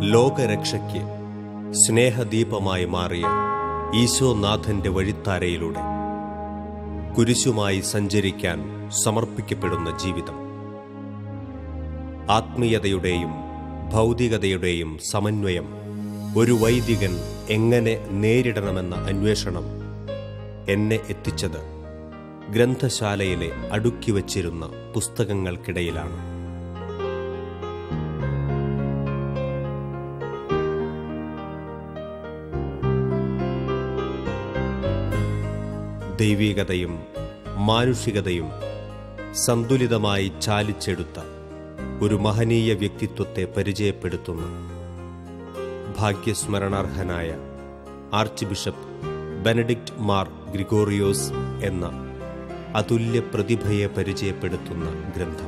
ലോകരക്ഷയ്ക്ക് സ്നേഹദീപമായി മാറിയ ഈശോനാഥന്റെ വഴിത്താരയിലൂടെ കുരിശുമായി സഞ്ചരിക്കാൻ സമർപ്പിക്കപ്പെടുന്ന ജീവിതം ആത്മീയതയുടെയും ഭൗതികതയുടെയും സമന്വയം ഒരു വൈദികൻ എങ്ങനെ നേരിടണമെന്ന അന്വേഷണം എന്നെ എത്തിച്ചത് ഗ്രന്ഥശാലയിലെ അടുക്കി വച്ചിരുന്ന പുസ്തകങ്ങൾക്കിടയിലാണ് ദൈവീകതയും മാനുഷികതയും സന്തുലിതമായി ചാലിച്ചെടുത്ത ഒരു മഹനീയ വ്യക്തിത്വത്തെ പരിചയപ്പെടുത്തുന്ന ഭാഗ്യസ്മരണാർഹനായ archbishop Benedict Mar Gregorios എന്ന അതുല്യ പ്രതിഭയെ പരിചയപ്പെടുത്തുന്ന ഗ്രന്ഥം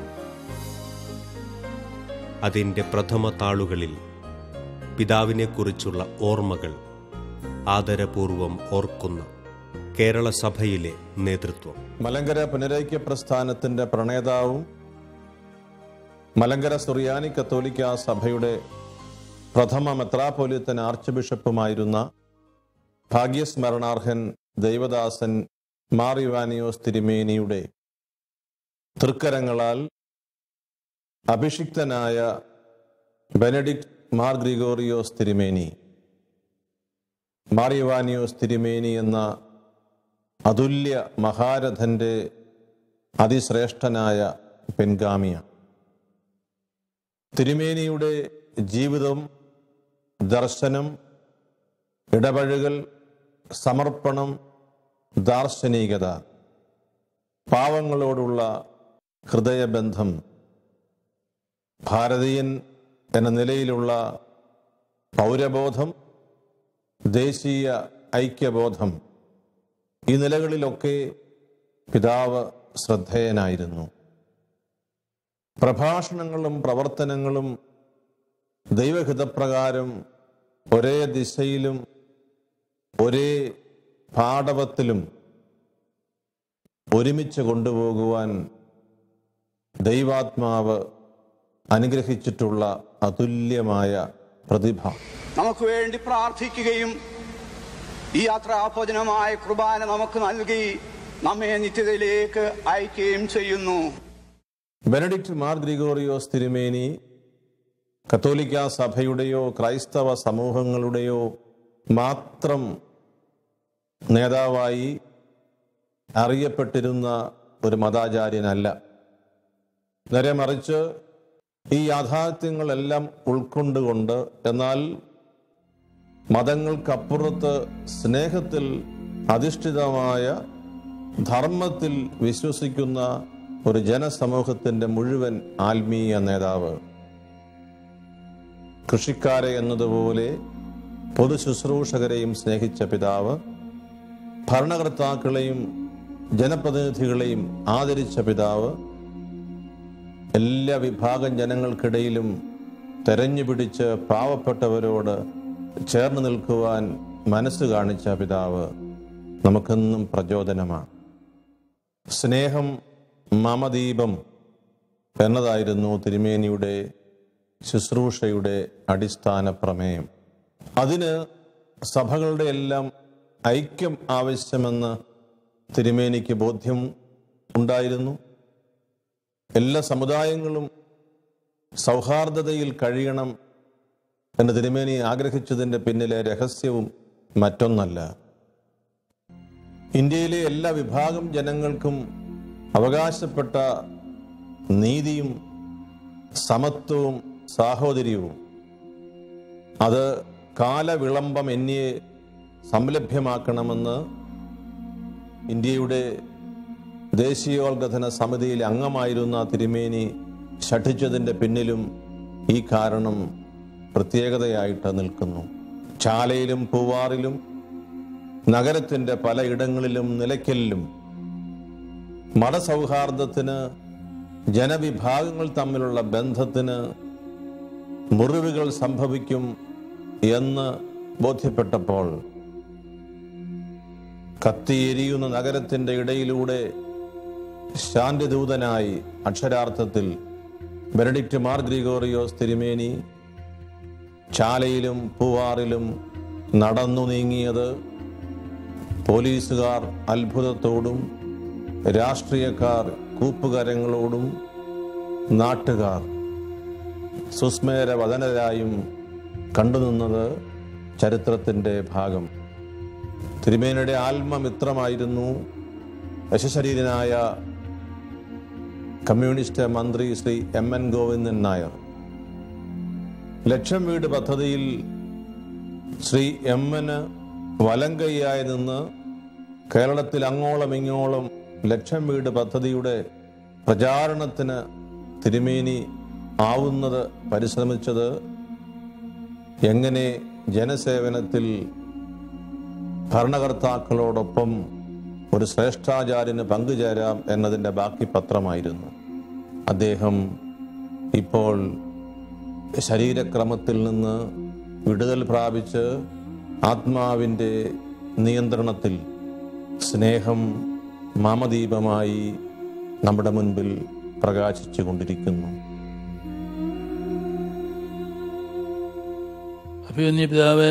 അതിൻ്റെ പ്രഥമ താളുകളിൽ പിതാവിനെക്കുറിച്ചുള്ള ഓർമ്മകൾ ആദരപൂർവം ഓർക്കുന്ന കേരള സഭയിലെ നേതൃത്വം മലങ്കര പുനരൈക്യ പ്രസ്ഥാനത്തിന്റെ പ്രണേതാവും മലങ്കര സുറിയാനി കത്തോലിക്ക സഭയുടെ പ്രഥമ മെത്രാപോലിത്തൻ ആർച്ച് ബിഷപ്പുമായിരുന്ന ഭാഗ്യസ്മരണാർഹൻ ദൈവദാസൻ മാർ ഇവാനിയോസ് തിരുമേനിയുടെ തൃക്കരങ്ങളാൽ അഭിഷിക്തനായ ബെനഡിക്ട് മാർ ഗ്രിഗോറിയോസ് തിരുമേനി മാർ ഇവാനിയോസ് തിരുമേനി എന്ന അതുല്യ മഹാരഥന്റെ അതിശ്രേഷ്ഠനായ പെൻഗാമിയ തിരുമേനിയുടെ ജീവിതം ദർശനം ഇടപഴകൽ സമർപ്പണം ദാർശനികത പാവങ്ങളോടുള്ള ഹൃദയബന്ധം ഭാരതീയൻ എന്ന നിലയിലുള്ള പൗരബോധം ദേശീയ ഐക്യബോധം ഈ നിലകളിലൊക്കെ പിതാവ് ശ്രദ്ധേയനായിരുന്നു പ്രഭാഷണങ്ങളും പ്രവർത്തനങ്ങളും ദൈവഹിതപ്രകാരം ഒരേ ദിശയിലും ഒരേ പാടവത്തിലും ഒരുമിച്ച് കൊണ്ടുപോകുവാൻ ദൈവാത്മാവ് അനുഗ്രഹിച്ചിട്ടുള്ള അതുല്യമായ പ്രതിഭ നമുക്ക് വേണ്ടി പ്രാർത്ഥിക്കുകയും ഈ യാത്രാഭോജനമായ കുർബാന നമുക്ക് നൽകി നമ്മെ നിത്യതയിലേക്ക് അയക്കുകയും ചെയ്യുന്നു ബെനഡിക്റ്റ് മാർ ഗ്രിഗോറിയോസ് തിരുമേനി കത്തോലിക്ക സഭയുടെയോ ക്രൈസ്തവ സമൂഹങ്ങളുടെയോ മാത്രം നേതാവായി അറിയപ്പെട്ടിരുന്ന ഒരു മതാചാര്യനല്ല നേരെ മറിച്ച് ഈ യാഥാർത്ഥ്യങ്ങളെല്ലാം ഉൾക്കൊണ്ടുകൊണ്ട് എന്നാൽ മതങ്ങൾക്കപ്പുറത്ത് സ്നേഹത്തിൽ അധിഷ്ഠിതമായ ധർമ്മത്തിൽ വിശ്വസിക്കുന്ന ഒരു ജനസമൂഹത്തിന്റെ മുഴുവൻ ആത്മീയ നേതാവ് കൃഷിക്കാരെ എന്നതുപോലെ പൊതു ശുശ്രൂഷകരെയും സ്നേഹിച്ച പിതാവ് ഭരണകർത്താക്കളെയും ജനപ്രതിനിധികളെയും ആദരിച്ച പിതാവ് എല്ലാ വിഭാഗം ജനങ്ങൾക്കിടയിലും തെരഞ്ഞുപിടിച്ച് പാവപ്പെട്ടവരോട് ചേർന്ന് നിൽക്കുവാൻ മനസ്സ് കാണിച്ച പിതാവ് നമുക്കെന്നും പ്രചോദനമാണ് സ്നേഹം മമദീപം എന്നതായിരുന്നു തിരുമേനിയുടെ ശുശ്രൂഷയുടെ അടിസ്ഥാന പ്രമേയം അതിന് സഭകളുടെ എല്ലാം ഐക്യം ആവശ്യമെന്ന് തിരുമേനിക്ക് ബോധ്യം ഉണ്ടായിരുന്നു എല്ലാ സമുദായങ്ങളും സൗഹാർദ്ദതയിൽ കഴിയണം എന്ന് തിരുമേനി ആഗ്രഹിച്ചതിൻ്റെ പിന്നിലെ രഹസ്യവും മറ്റൊന്നല്ല ഇന്ത്യയിലെ എല്ലാ വിഭാഗം ജനങ്ങൾക്കും അവകാശപ്പെട്ട നീതിയും സമത്വവും സാഹോദര്യവും അത് കാലവിളംബം എന്നിയെ സംലഭ്യമാക്കണമെന്ന് ഇന്ത്യയുടെ ദേശീയോദ്ഗ്രഥന സമിതിയിൽ അംഗമായിരുന്ന തിരുമേനി ശഠിച്ചതിൻ്റെ പിന്നിലും ഈ കാരണം പ്രത്യേകതയായിട്ട് നിൽക്കുന്നു ചാലയിലും പൂവാറിലും നഗരത്തിൻ്റെ പലയിടങ്ങളിലും നിലയ്ക്കലിലും മതസൗഹാർദ്ദത്തിന് ജനവിഭാഗങ്ങൾ തമ്മിലുള്ള ബന്ധത്തിന് മുറിവുകൾ സംഭവിക്കും എന്ന് ബോധ്യപ്പെട്ടപ്പോൾ കത്തിയെരിയുന്ന നഗരത്തിന്റെ ഇടയിലൂടെ ശാന്തിദൂതനായി അക്ഷരാർത്ഥത്തിൽ ബെനഡിക്റ്റ് മാർ ഗ്രിഗോറിയോസ് തിരുമേനി ചാലയിലും പൂവാറിലും നടന്നു നീങ്ങിയത് പോലീസുകാർ അത്ഭുതത്തോടും രാഷ്ട്രീയക്കാർ കൂപ്പുകരങ്ങളോടും നാട്ടുകാർ സുസ്മേരവദനരായും കണ്ടുനിന്നത് ചരിത്രത്തിൻ്റെ ഭാഗം തിരുമേനയുടെ ആത്മമിത്രമായിരുന്നു യശശരീരനായ കമ്മ്യൂണിസ്റ്റ് മന്ത്രി ശ്രീ എം എൻ ഗോവിന്ദൻ നായർ ലക്ഷം വീട് പദ്ധതിയിൽ ശ്രീ എം എന് വലങ്കയ്യായി നിന്ന് കേരളത്തിൽ അങ്ങോളം ഇങ്ങോളം ലക്ഷം വീട് പദ്ധതിയുടെ പ്രചാരണത്തിന് തിരുമേനി ആവുന്നത് പരിശ്രമിച്ചത് എങ്ങനെ ജനസേവനത്തിൽ ഭരണകർത്താക്കളോടൊപ്പം ഒരു ശ്രേഷ്ഠാചാര്യന് പങ്കുചേരാം എന്നതിൻ്റെ ബാക്കി പത്രമായിരുന്നു അദ്ദേഹം ഇപ്പോൾ ശരീരക്രമത്തിൽ നിന്ന് വിടുതൽ പ്രാപിച്ച് ആത്മാവിൻ്റെ നിയന്ത്രണത്തിൽ സ്നേഹം മാമദീപമായി നമ്മുടെ മുൻപിൽ പ്രകാശിച്ചു കൊണ്ടിരിക്കുന്നു അഭിമന്യ പിതാവ്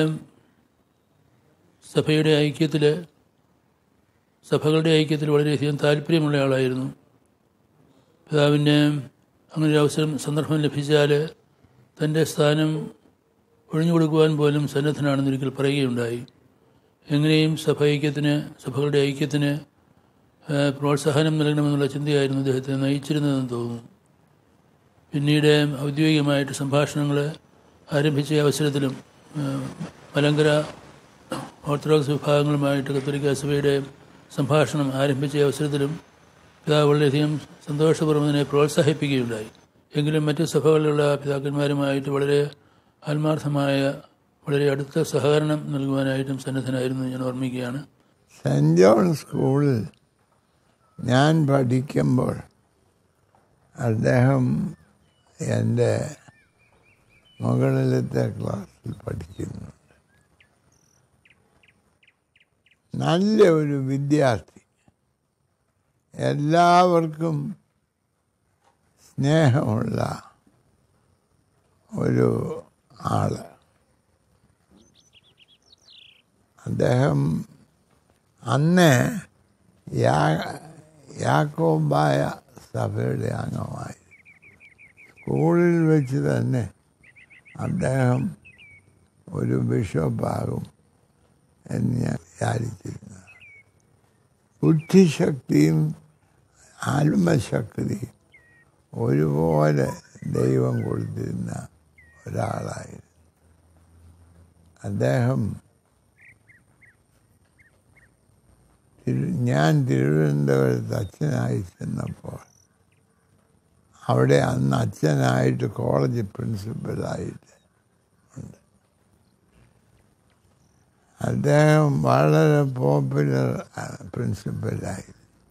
സഭയുടെ ഐക്യത്തിൽ സഭകളുടെ ഐക്യത്തിൽ വളരെയധികം താല്പര്യമുള്ള ആളായിരുന്നു പിതാവിന് അങ്ങനെ ഒരു അവസരം സന്ദർഭം ലഭിച്ചാൽ തൻ്റെ സ്ഥാനം ഒഴിഞ്ഞു കൊടുക്കുവാൻ പോലും സന്നദ്ധനാണെന്ന് ഒരിക്കൽ പറയുകയുണ്ടായി എങ്ങനെയും സഭ ഐക്യത്തിന് സഭകളുടെ ഐക്യത്തിന് ആ, പ്രോത്സാഹനം നൽകണമെന്നുള്ള ചിന്തയായിരുന്നു അദ്ദേഹത്തെ നയിച്ചിരുന്നതെന്ന് തോന്നുന്നു പിന്നീട് ഔദ്യോഗികമായിട്ട് സംഭാഷണങ്ങൾ ആരംഭിച്ച അവസരത്തിലും ആ, മലങ്കര ഓർത്തഡോക്സ് വിഭാഗങ്ങളുമായിട്ട് കത്തോലിക്ക സഭയുടെ സംഭാഷണം ആരംഭിച്ച അവസരത്തിലും പിതാവ് വളരെയധികം സന്തോഷപൂർവ്വം അതിനെ പ്രോത്സാഹിപ്പിക്കുകയുണ്ടായി എങ്കിലും മറ്റ് സഭകളിലുള്ള പിതാക്കന്മാരുമായിട്ട് വളരെ ആത്മാർത്ഥമായ വളരെ അടുത്ത സഹകരണം നൽകുവാനായിട്ടും സന്നദ്ധനായിരുന്നു ഞാൻ ഓർമ്മിക്കുകയാണ് സെൻറ് ജോൺ സ്കൂളിൽ ഞാൻ പഠിക്കുമ്പോൾ അദ്ദേഹം എൻ്റെ മുകളിലത്തെ ക്ലാസ്സിൽ പഠിക്കുന്നുണ്ട് നല്ല ഒരു വിദ്യാർത്ഥി എല്ലാവർക്കും സ്നേഹമുള്ള ഒരു ആള് അദ്ദേഹം അന്ന് യാ യാക്കോബായ സഭയുടെ അംഗമായി സ്കൂളിൽ വെച്ച് തന്നെ അദ്ദേഹം ഒരു ബിഷപ്പാകും എന്ന് ഞാൻ വിചാരിച്ചിരുന്നു ബുദ്ധിശക്തിയും ആത്മശക്തിയും ഒരുപോലെ ദൈവം കൊടുത്തിരുന്ന ഒരാളായിരുന്നു അദ്ദേഹം തിരു ഞാൻ തിരുവനന്തപുരത്ത് അച്ഛനായി ചെന്നപ്പോൾ അവിടെ അന്ന് അച്ഛനായിട്ട് കോളേജ് പ്രിൻസിപ്പലായിട്ട് ഉണ്ട് അദ്ദേഹം വളരെ പോപ്പുലർ പ്രിൻസിപ്പലായി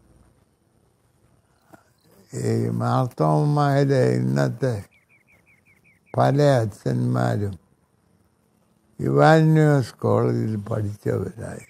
ഈ മാർത്തോമാരുടെ ഇന്നത്തെ പല അച്ഛന്മാരും ഇവാന്യൂസ് കോളേജിൽ പഠിച്ചവരായി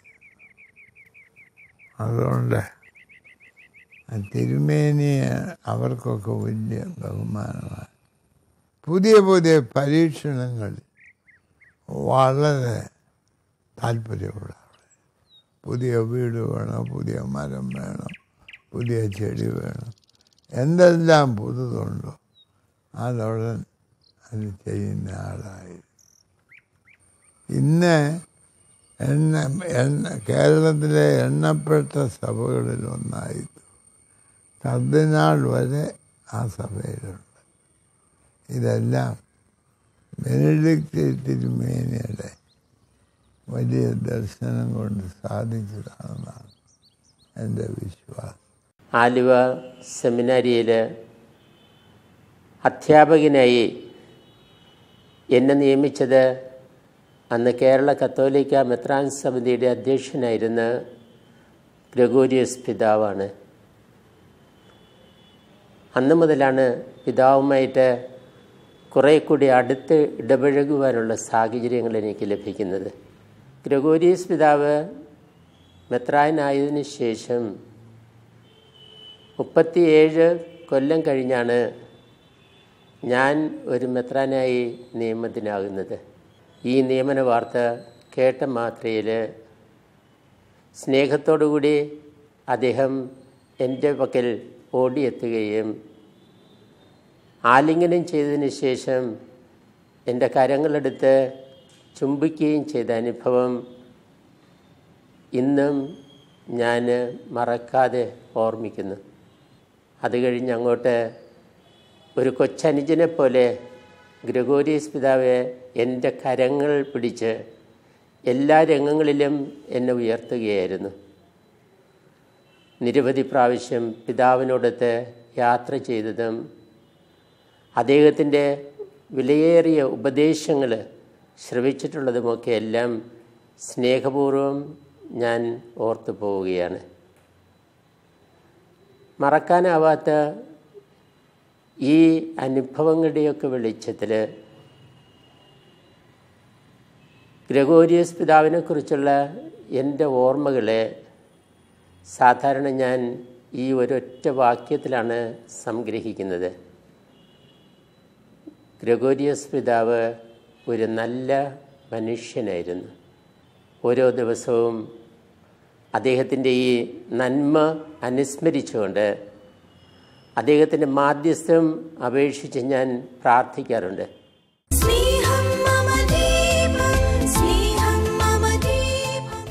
അതുകൊണ്ട് ആ തിരുമേനിയെ അവർക്കൊക്കെ വലിയ ബഹുമാനമാണ് പുതിയ പുതിയ പരീക്ഷണങ്ങളിൽ വളരെ താല്പര്യമുള്ള ആളാണ്. പുതിയ വീട് വേണം പുതിയ മരം വേണം പുതിയ ചെടി വേണം എന്തെല്ലാം പുതുതുണ്ടോ അതുടൻ അത് ചെയ്യുന്ന ആളായി ഇന്ന് എണ്ണ എണ്ണ കേരളത്തിലെ എണ്ണപ്പെട്ട സഭകളിൽ ഒന്നായിരുന്നു കർദിനാൾ വരെ ആ സഭയിലുണ്ട് ഇതെല്ലാം ബെനഡിക്റ്റ് തിരുമേനിയുടെ വലിയ ദർശനം കൊണ്ട് സാധിച്ചതാണെന്നാണ് എൻ്റെ വിശ്വാസം ആലുവ സെമിനാരിയിൽ അധ്യാപകനായി എന്നെ നിയമിച്ചത് അന്ന് കേരള കത്തോലിക്ക മെത്രാൻ സമിതിയുടെ അധ്യക്ഷനായിരുന്ന ഗ്രഗോരിയസ് പിതാവാണ് അന്ന് മുതലാണ് പിതാവുമായിട്ട് കുറേ കൂടി അടുത്ത് ഇടപഴകുവാനുള്ള സാഹചര്യങ്ങൾ എനിക്ക് ലഭിക്കുന്നത് ഗ്രഗോരിയസ് പിതാവ് മെത്രാനായതിനു ശേഷം മുപ്പത്തിയേഴ് കൊല്ലം കഴിഞ്ഞാണ് ഞാൻ ഒരു മെത്രാനായി നിയമത്തിനാകുന്നത് ഈ നിയമന വാർത്ത കേട്ട മാത്രയിൽ സ്നേഹത്തോടുകൂടി അദ്ദേഹം എൻ്റെ പക്കൽ ഓടിയെത്തുകയും ആലിംഗനം ചെയ്തതിന് ശേഷം എൻ്റെ കരങ്ങളെടുത്ത് ചുംബിക്കുകയും ചെയ്ത അനുഭവം ഇന്നും ഞാൻ മറക്കാതെ ഓർമ്മിക്കുന്നു അത് കഴിഞ്ഞ് അങ്ങോട്ട് ഒരു കൊച്ചനുജനെ പോലെ ഗ്രഗോരീസ് പിതാവ് എൻ്റെ കരങ്ങൾ പിടിച്ച് എല്ലാ രംഗങ്ങളിലും എന്നെ ഉയർത്തുകയായിരുന്നു നിരവധി പ്രാവശ്യം പിതാവിനോടൊത്ത് യാത്ര ചെയ്തതും അദ്ദേഹത്തിൻ്റെ വിലയേറിയ ഉപദേശങ്ങൾ ശ്രവിച്ചിട്ടുള്ളതുമൊക്കെ എല്ലാം സ്നേഹപൂർവം ഞാൻ ഓർത്തു പോവുകയാണ് മറക്കാനാവാത്ത ഈ അനുഭവങ്ങളുടെയൊക്കെ വെളിച്ചത്തിൽ ഗ്രഗോരിയസ് പിതാവിനെക്കുറിച്ചുള്ള എൻ്റെ ഓർമ്മകളെ സാധാരണ ഞാൻ ഈ ഒരൊറ്റ വാക്യത്തിലാണ് സംഗ്രഹിക്കുന്നത് ഗ്രഗോരിയസ് പിതാവ് ഒരു നല്ല മനുഷ്യനായിരുന്നു ഓരോ ദിവസവും അദ്ദേഹത്തിൻ്റെ ഈ നന്മ അനുസ്മരിച്ചുകൊണ്ട് അദ്ദേഹത്തിൻ്റെ മാധ്യസ്ഥം അപേക്ഷിച്ച് ഞാൻ പ്രാർത്ഥിക്കാറുണ്ട് സ്നേഹം മമ ദീപം സ്നേഹം മമ ദീപം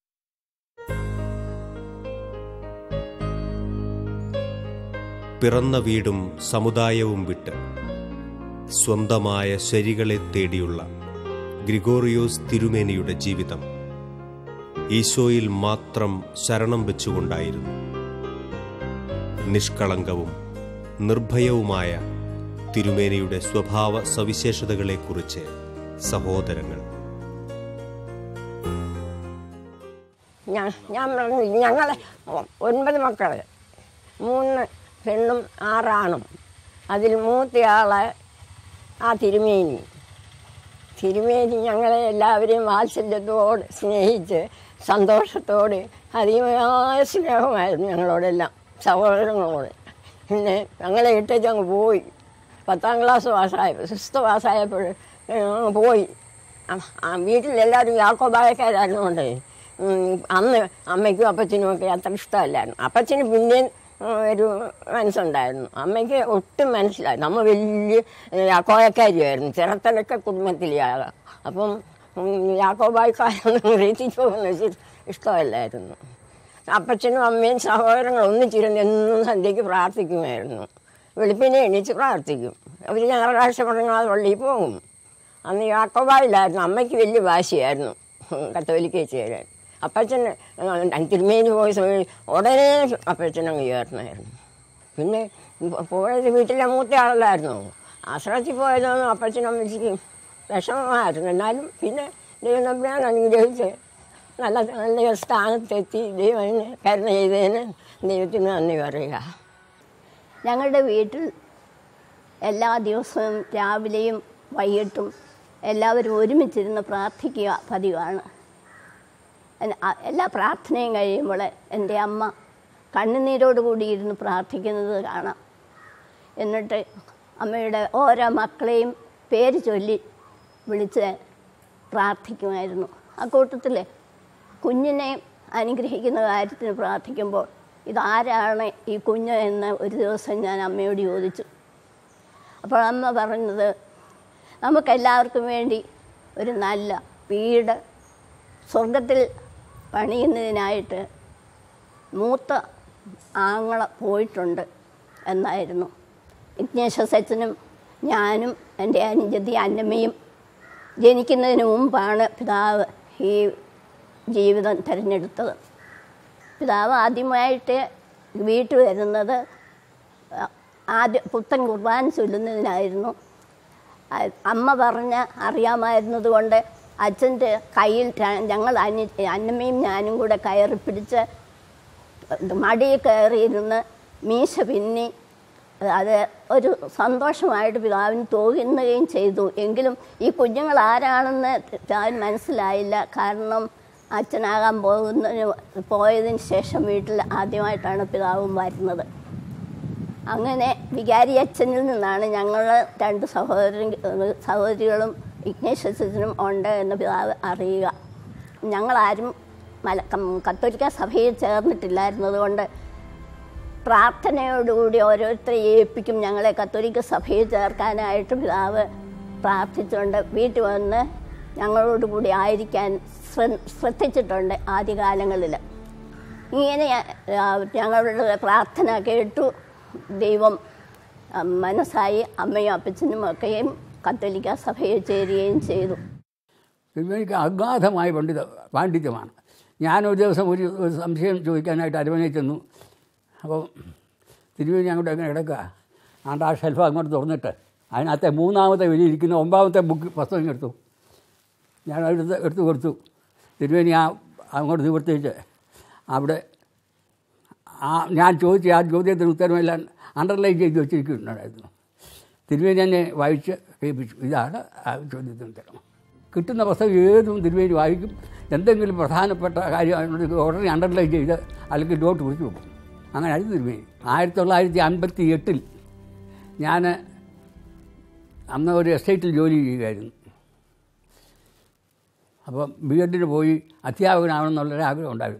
പിറന്ന വീടും സമുദായവും വിട്ട് സ്വന്തമായ ശരികളെ തേടിയുള്ള ഗ്രിഗോറിയോസ് തിരുമേനിയുടെ ജീവിതം ഈശോയിൽ മാത്രം ശരണം വെച്ചുകൊണ്ടായിരുന്നു നിഷ്കളങ്കവും നിർഭയവുമായ തിരുമേനിയുടെ സ്വഭാവ സവിശേഷതകളെക്കുറിച്ച് സഹോദരങ്ങൾ ഞാൻ ഞാൻ പറഞ്ഞു ഞങ്ങൾ ഒൻപത് മക്കൾ മൂന്ന് പെണ്ണും ആറാണും അതിൽ മൂത്തയാളെ ആ തിരുമേനി തിരുമേനി ഞങ്ങളെ എല്ലാവരെയും വാത്സല്യത്തോട് സ്നേഹിച്ച് സന്തോഷത്തോട് അധികമായ സ്നേഹമായിരുന്നു ഞങ്ങളോടെല്ലാം സഹോദരങ്ങളോട് പിന്നെ ഞങ്ങളെ ഇട്ടേച്ച് അങ്ങ് പോയി പത്താം ക്ലാസ് പാസ്സായപ്പോൾ സിക്സ്ത് പാസ്സായപ്പോൾ അങ്ങ് പോയി ആ- ആ വീട്ടിലെല്ലാവരും യാക്കോബായക്കാരായിരുന്നുകൊണ്ട് അന്ന് അമ്മയ്ക്കും അപ്പച്ചനും ഒക്കെ അത്ര ഇഷ്ടമല്ലായിരുന്നു അപ്പച്ചന് പിന്നെയും ഉം, ഒരു മനസ്സുണ്ടായിരുന്നു അമ്മയ്ക്ക് ഒട്ടും മനസ്സിലായി നമ്മൾ വലിയ യാക്കോയക്കാരിയായിരുന്നു ചിറത്തലൊക്കെ കുടുംബത്തിലാകാം അപ്പം യാക്കോബായിക്കാരൊന്നും റീതിച്ചു പോകുന്ന ഇഷ്ടമല്ലായിരുന്നു അപ്പച്ചനും അമ്മയും സഹോദരങ്ങളും ഒന്നിച്ചിരുന്ന് എന്നും സന്ധ്യയ്ക്ക് പ്രാർത്ഥിക്കുമായിരുന്നു വെളുപ്പിനെ എണീച്ച് പ്രാർത്ഥിക്കും അവർ ഞായറാഴ്ച പറഞ്ഞാൽ പള്ളിയിൽ പോകും അന്ന് യാക്കോബായിലായിരുന്നു അമ്മയ്ക്ക് വലിയ വാശിയായിരുന്നു കത്തോലിക്ക ചേരാൻ അപ്പച്ചൻ തിരുമേനി പോയ സമയം ഉടനെ അപ്പച്ചൻ അങ്ങ് ചേർന്നായിരുന്നു പിന്നെ പോയത് വീട്ടിലെ മൂത്ത ആളല്ലായിരുന്നു ആശ്രമത്തിൽ പോയതൊന്നും അപ്പച്ചനും അമ്മച്ചിക്ക് വിഷമമായിരുന്നു എന്നാലും പിന്നെ ദൈവം തമ്മിലാണ് അനുഗ്രഹിച്ച് നല്ല നല്ല സ്ഥാനത്തെത്തി ദൈവം അതിന് കരുണ ചെയ്തതിന് ദൈവത്തിന് നന്ദി പറയുക ഞങ്ങളുടെ വീട്ടിൽ എല്ലാ ദിവസവും രാവിലെയും വൈകിട്ടും എല്ലാവരും ഒരുമിച്ചിരുന്ന് പ്രാർത്ഥിക്കുക പതിവാണ് എന്ന- ആ- എല്ലാ പ്രാർത്ഥനയും കഴിയുമ്പോൾ എൻ്റെ അമ്മ കണ്ണുനീരോട് കൂടി ഇരുന്ന് പ്രാർത്ഥിക്കുന്നത് കാണാം എന്നിട്ട് അമ്മയുടെ ഓരോ മക്കളെയും പേര് ചൊല്ലി വിളിച്ച് പ്രാർത്ഥിക്കുമായിരുന്നു ആ കൂട്ടത്തിൽ കുഞ്ഞിനെ അനുഗ്രഹിക്കുന്ന കാര്യത്തിന് പ്രാർത്ഥിക്കുമ്പോൾ ഇതാരാണ് ഈ കുഞ്ഞ് എന്ന് ഒരു ദിവസം ഞാൻ അമ്മയോട് ചോദിച്ചു അപ്പോൾ അമ്മ പറഞ്ഞത് നമുക്കെല്ലാവർക്കും വേണ്ടി ഒരു നല്ല വീട് സ്വർഗത്തിൽ പണിയുന്നതിനായിട്ട് മൂത്ത ആങ്ങള പോയിട്ടുണ്ട് എന്നായിരുന്നു ഇഗ്നേഷ്യസ് അച്ഛനും ഞാനും എൻ്റെ അനുജതി അന്നമ്മയും ജനിക്കുന്നതിന് മുമ്പാണ് പിതാവ് ഈ ജീവിതം തിരഞ്ഞെടുത്തത് പിതാവ് ആദ്യമായിട്ട് വീട്ടിൽ വരുന്നത് ആദ്യ പുത്തൻ കുർബാന ചൊല്ലുന്നതിനായിരുന്നു അ- അമ്മ പറഞ്ഞ് അറിയാമായിരുന്നത് കൊണ്ട് അച്ഛൻ്റെ കയ്യിൽ ര- ഞങ്ങൾ അന്യ അന്നമ്മയും ഞാനും കൂടെ കയറി പിടിച്ച് മടിയിൽ കയറിയിരുന്ന് മീശ പിന്നി അത് ഒരു സന്തോഷമായിട്ട് പിതാവിന് തോന്നുകയും ചെയ്തു എങ്കിലും ഈ കുഞ്ഞുങ്ങൾ ആരാണെന്ന് പിതാവിന് മനസ്സിലായില്ല കാരണം അച്ഛനാകാൻ പോകുന്നതിന് പോയതിന് ശേഷം വീട്ടിൽ ആദ്യമായിട്ടാണ് പിതാവും വരുന്നത് അങ്ങനെ വികാരി അച്ഛനിൽ നിന്നാണ് ഞങ്ങൾ രണ്ട് സഹോദരൻ സഹോദരികളും ഇഗ്നേഷ്യസിനും ഉണ്ട് എന്ന് പിതാവ് അറിയുക ഞങ്ങളാരും മല കം- കത്തോലിക്ക സഭയിൽ ചേർന്നിട്ടില്ലായിരുന്നത് കൊണ്ട് പ്രാർത്ഥനയോടുകൂടി ഓരോരുത്തരെ ഏൽപ്പിക്കും ഞങ്ങളെ കത്തോലിക്ക സഭയിൽ ചേർക്കാനായിട്ട് പിതാവ് പ്രാർത്ഥിച്ചുകൊണ്ട് വീട്ടിൽ വന്ന് ഞങ്ങളോടുകൂടി ആയിരിക്കാൻ ശ്ര- ശ്രദ്ധിച്ചിട്ടുണ്ട് ആദ്യകാലങ്ങളിൽ ഇങ്ങനെ ആ, ഞങ്ങളുടെ പ്രാർത്ഥന കേട്ടു ദൈവം ആ, മനസ്സായി അമ്മയും അപ്പച്ചനും ഒക്കെയും കത്തോലിക്ക സഭയിൽ ചേരുകയും ചെയ്തു തിരുമേനിക്ക് അഗാധമായ പണ്ഡിത പാണ്ഡിത്യമാണ് ഞാനൊരു ദിവസം ഒരു ഒരു സംശയം ചോദിക്കാനായിട്ട് അരവനെ ചെന്നു അപ്പോൾ തിരുമേനി അങ്ങോട്ട് എങ്ങനെ കിടക്കുക ആണ്ട് ആ ഷെൽഫ് അങ്ങോട്ട് തുറന്നിട്ട് അതിനകത്തെ മൂന്നാമത്തെ വലിയിരിക്കുന്ന ഒമ്പാമത്തെ ബുക്ക് പുസ്തകം എടുത്തു ഞാൻ എടുത്ത് എടുത്തു കൊടുത്തു തിരുമേനി ആ അങ്ങോട്ട് നിവർത്തിച്ച് അവിടെ ആ ഞാൻ ചോദിച്ച ആ ചോദ്യത്തിന് ഉത്തരമെല്ലാം അണ്ടർലൈൻ ചെയ്ത് വെച്ചിരിക്കുന്നുണ്ടായിരുന്നു തിരുവേനി എന്നെ വായിച്ച് കേൾപ്പിച്ചു ഇതാണ് ആ ചോദ്യത്തിന് ഉത്തരം കിട്ടുന്ന പുസ്തകം ഏതും തിരുവേനി വായിക്കും എന്തെങ്കിലും പ്രധാനപ്പെട്ട കാര്യം ഉടനെ അണ്ടർലൈൻ ചെയ്ത് അല്ലെങ്കിൽ ഡോട്ട് കുറിച്ച് വെക്കും അങ്ങനെ ആയിരുന്നു തിരുവേനി ആയിരത്തി തൊള്ളായിരത്തി അൻപത്തി എട്ടിൽ ഞാൻ അന്ന് ഒരു എസ്റ്റേറ്റിൽ ജോലി ചെയ്യുകയായിരുന്നു അപ്പം ബി എഡിന് പോയി അധ്യാപകനാണെന്നുള്ളൊരു ആഗ്രഹം ഉണ്ടായിരുന്നു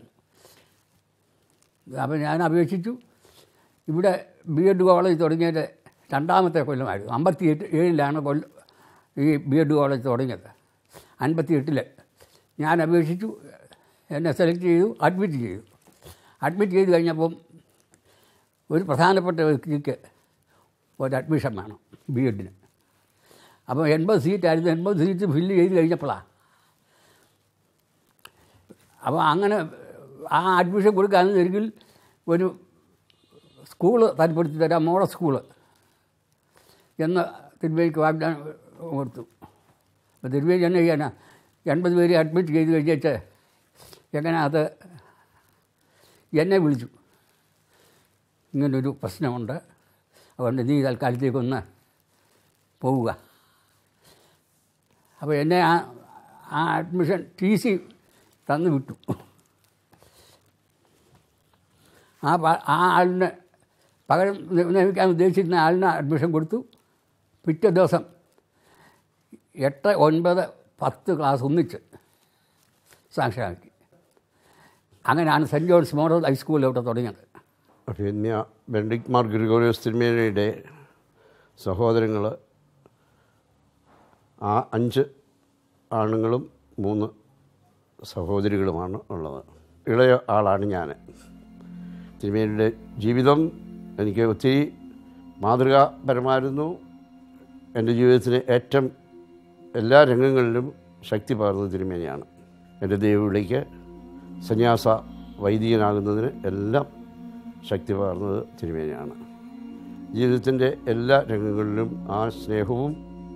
അപ്പം ഞാൻ അപേക്ഷിച്ചു ഇവിടെ ബി എഡ് കോളേജ് തുടങ്ങിയത് രണ്ടാമത്തെ കൊല്ലമായിരുന്നു അമ്പത്തി എട്ട് ഏഴിലാണ് കൊല്ലം ഈ ബി എഡ് കോളേജ് തുടങ്ങിയത് അൻപത്തി എട്ടിൽ ഞാൻ അപേക്ഷിച്ചു എന്നെ സെലക്ട് ചെയ്തു അഡ്മിറ്റ് ചെയ്തു അഡ്മിറ്റ് ചെയ്ത് കഴിഞ്ഞപ്പം ഒരു പ്രധാനപ്പെട്ട വ്യക്തിക്ക് ഒരു അഡ്മിഷൻ വേണം ബി എഡിന് അപ്പോൾ എൺപത് സീറ്റായിരുന്നു എൺപത് സീറ്റ് ഫില്ല് ചെയ്ത് കഴിഞ്ഞപ്പോഴാണ് അപ്പോൾ അങ്ങനെ ആ അഡ്മിഷൻ കൊടുക്കാമെന്നെങ്കിൽ ഒരു സ്കൂള് താല്പര്യത്തിൽ തരാം മോഡൽ സ്കൂള് എന്ന് തിരുവേലിക്ക് വാഗ്ദാനം കൊടുത്തു അപ്പോൾ തിരുവേലി എന്നെ ചെയ്യാനാ എൺപത് പേര് അഡ്മിറ്റ് ചെയ്ത് കഴിഞ്ഞിട്ട് എങ്ങനെ അത് എന്നെ വിളിച്ചു ഇങ്ങനൊരു പ്രശ്നമുണ്ട് അതുകൊണ്ട് നീ തൽക്കാലത്തേക്കൊന്ന് പോവുക അപ്പോൾ എന്നെ ആ ആ അഡ്മിഷൻ ടി സി തന്നു വിട്ടു ആ പ- ആ ആളിന് പകരം നി- നിയമിക്കാൻ ഉദ്ദേശിച്ചിരുന്ന ആളിന് അഡ്മിഷൻ കൊടുത്തു പിറ്റേ ദിവസം എട്ട് ഒൻപത് പത്ത് ക്ലാസ് ഒന്നിച്ച് സാക്ഷരമാക്കി അങ്ങനെയാണ് സെൻറ്റ് ജോൺസ് മോഡൽ ഹൈസ്കൂളിൽ ഇവിടെ തുടങ്ങിയത് പിന്നെ ബെൻഡിക് മാർ ഗ്രിഗോറിയോസ് തിരുമേനയുടെ സഹോദരങ്ങൾ ആ അഞ്ച് ആണുങ്ങളും മൂന്ന് സഹോദരികളുമാണ് ഉള്ളത് ഇളയ ആളാണ് ഞാൻ തിരുമേനിയുടെ ജീവിതം എനിക്ക് ഒത്തിരി മാതൃകാപരമായിരുന്നു എൻ്റെ ജീവിതത്തിന് ഏറ്റവും എല്ലാ രംഗങ്ങളിലും ശക്തി പകർന്നത് തിരുമേനിയാണ് എൻ്റെ ദൈവവിളിക്ക് സന്യാസ വൈദികനാകുന്നതിന് എല്ലാം ശക്തി പകർന്നത് തിരുമേനിയാണ് ജീവിതത്തിൻ്റെ എല്ലാ രംഗങ്ങളിലും ആ സ്നേഹവും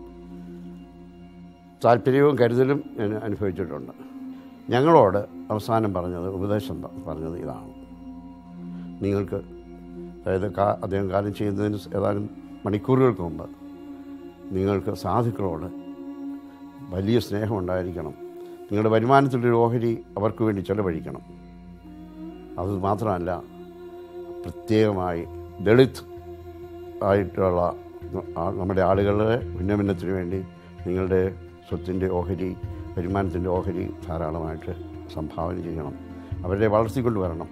താല്പര്യവും കരുതലും ഞാൻ അനുഭവിച്ചിട്ടുണ്ട് ഞങ്ങളോട് അവസാനം പറഞ്ഞത് ഉപദേശം പ- പറഞ്ഞത് ഇതാണ് നിങ്ങൾക്ക് അതായത് കാ അദ്ദേഹം കാര്യം ചെയ്യുന്നതിന് ഏതാനും മണിക്കൂറുകൾക്ക് മുമ്പ് നിങ്ങൾക്ക് സാധുക്കളോട് വലിയ സ്നേഹം ഉണ്ടായിരിക്കണം നിങ്ങളുടെ വരുമാനത്തിലൊരു ഓഹരി അവർക്ക് വേണ്ടി ചെലവഴിക്കണം അത് മാത്രമല്ല പ്രത്യേകമായി ദളിത് ആയിട്ടുള്ള ആ- നമ്മുടെ ആളുകളുടെ ഉന്നമനത്തിന് വേണ്ടി നിങ്ങളുടെ സ്വത്തിൻ്റെ ഓഹരി വരുമാനത്തിൻ്റെ ഓഹരി ധാരാളമായിട്ട് സംഭാവന ചെയ്യണം അവരെ വളർത്തിക്കൊണ്ടുവരണം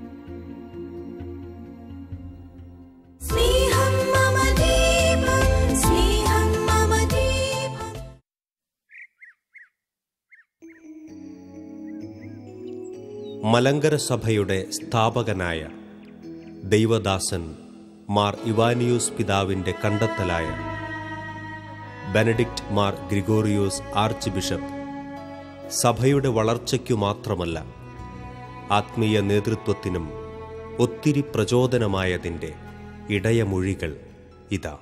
സ്നേഹം മമ ദീപം സ്നേഹം മമ ദീപം മലങ്കര സഭയുടെ സ്ഥാപകനായ ദൈവദാസൻ മാർ ഇവാനിയൂസ് പിതാവിൻ്റെ കണ്ടെത്തലായ Benedict Mar Gregorios archbishop സഭയുടെ വളർച്ചയ്ക്കു മാത്രമല്ല ആത്മീയ നേതൃത്വത്തിനും ഒത്തിരി പ്രചോദനമായതിൻ്റെ ഇടയമൊഴികൾ ഇതാ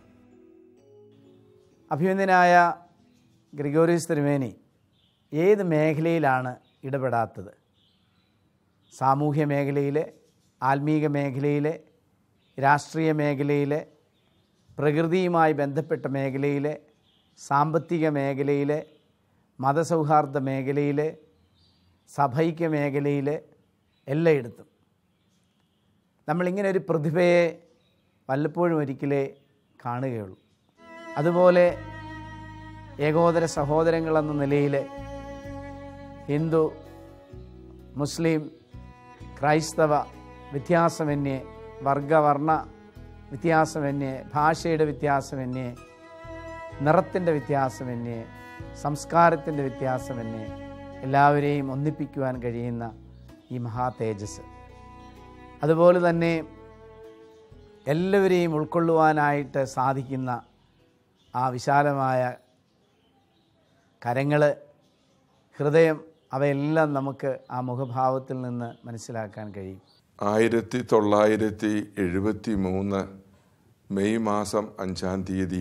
അഭിനന്ദനായ ഗ്രിഗോറിയസ് തിരുമേനി ഏത് മേഖലയിലാണ് ഇടപെടാത്തത് സാമൂഹ്യ മേഖലയിലെ ആത്മീക മേഖലയിലെ രാഷ്ട്രീയ മേഖലയിലെ പ്രകൃതിയുമായി ബന്ധപ്പെട്ട മേഖലയിലെ സാമ്പത്തിക മേഖലയിലെ മതസൗഹാർദ്ദ മേഖലയിലെ സഭൈക്യ മേഖലയിലെ എല്ലായിടത്തും നമ്മളിങ്ങനെ ഒരു പ്രതിഭയെ വല്ലപ്പോഴും ഒരിക്കലേ കാണുകയുള്ളൂ അതുപോലെ ഏകോദര സഹോദരങ്ങളെന്ന നിലയിൽ ഹിന്ദു മുസ്ലിം ക്രൈസ്തവ വ്യത്യാസമന്യേ വർഗവർണ്ണ വ്യത്യാസമന്യേ ഭാഷയുടെ വ്യത്യാസമന്യേ നിറത്തിൻ്റെ വ്യത്യാസമന്യേ സംസ്കാരത്തിൻ്റെ വ്യത്യാസമന്യേ എല്ലാവരെയും ഒന്നിപ്പിക്കുവാൻ കഴിയുന്ന ഈ മഹാ തേജസ് അതുപോലെ തന്നെ എല്ലാവരെയും ഉൾക്കൊള്ളുവാനായിട്ട് സാധിക്കുന്ന ആ വിശാലമായ കരങ്ങൾ ഹൃദയം അവയെല്ലാം നമുക്ക് ആ മുഖഭാവത്തിൽ നിന്ന് മനസ്സിലാക്കാൻ കഴിയും ആയിരത്തി തൊള്ളായിരത്തി എഴുപത്തി മൂന്ന് മെയ് മാസം അഞ്ചാം തീയതി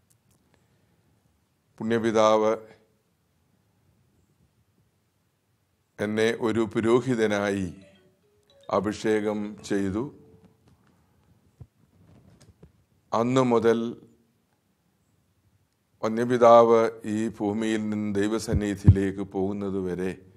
പുണ്യപിതാവ് എന്നെ ഒരു പുരോഹിതനായി അഭിഷേകം ചെയ്തു അന്നു മുതൽ വന്യപിതാവ് ഈ ഭൂമിയിൽ നിന്ന് ദൈവസന്നിധിയിലേക്ക് പോകുന്നതുവരെ